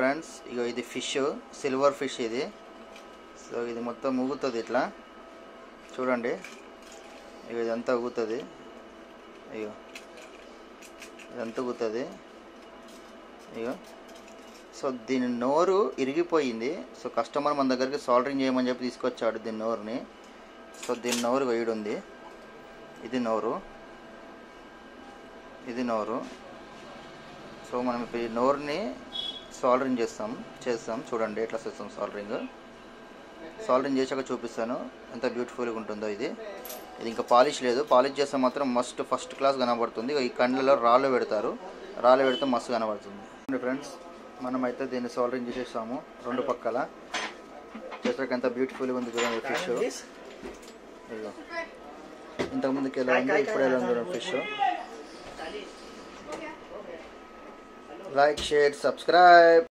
friends ఇక ఇది fish silver fish ఇది సో ఇది మొత్తం ఊగుతుంది ఇట్లా చూడండి ఇక ఇదంతా ఊగుతుంది ఇగో ఇదంతా ఊగుతుంది ఇగో సో దీని నోరు ఇరిగిపోయింది సో కస్టమర్ మన దగ్గరికి సాల్డరింగ్ చేయమని చెప్పి తీసుకొచ్చాడు దీని నోరుని సో దీని నోరు వేయడు ఉంది ఇది నోరు ఇది నోరు సో మనం ఇప్పుడు ఈ నోరుని సాల్డరింగ్ చేస్తాం చేస్తాం చూడండి ఎట్లా చేస్తాం సాల్డరింగ్ సాల్డరింగ్ చేశాక చూపిస్తాను ఎంత బ్యూటిఫుల్గా ఉంటుందో ఇది ఇది ఇంకా పాలిష్ లేదు పాలిష్ చేస్తే మాత్రం మస్ట్ ఫస్ట్ క్లాస్ కనబడుతుంది ఈ కండ్లలో రాళ్ళు పెడతారు రాళ్ళు పెడితే మస్తు కనబడుతుంది ఫ్రెండ్స్ మనమైతే దీన్ని సాల్డరింగ్ చేసేసాము రెండు పక్కల చేసాక ఎంత బ్యూటిఫుల్గా ఉంది చూడండి ఫిష్ ఇదిగో ఇంతకుముందుకి ఎలా ఉంది ఇప్పుడు ఎలా ఉంది ఫిష్ లైక్ షేర్ సబ్స్క్రైబ్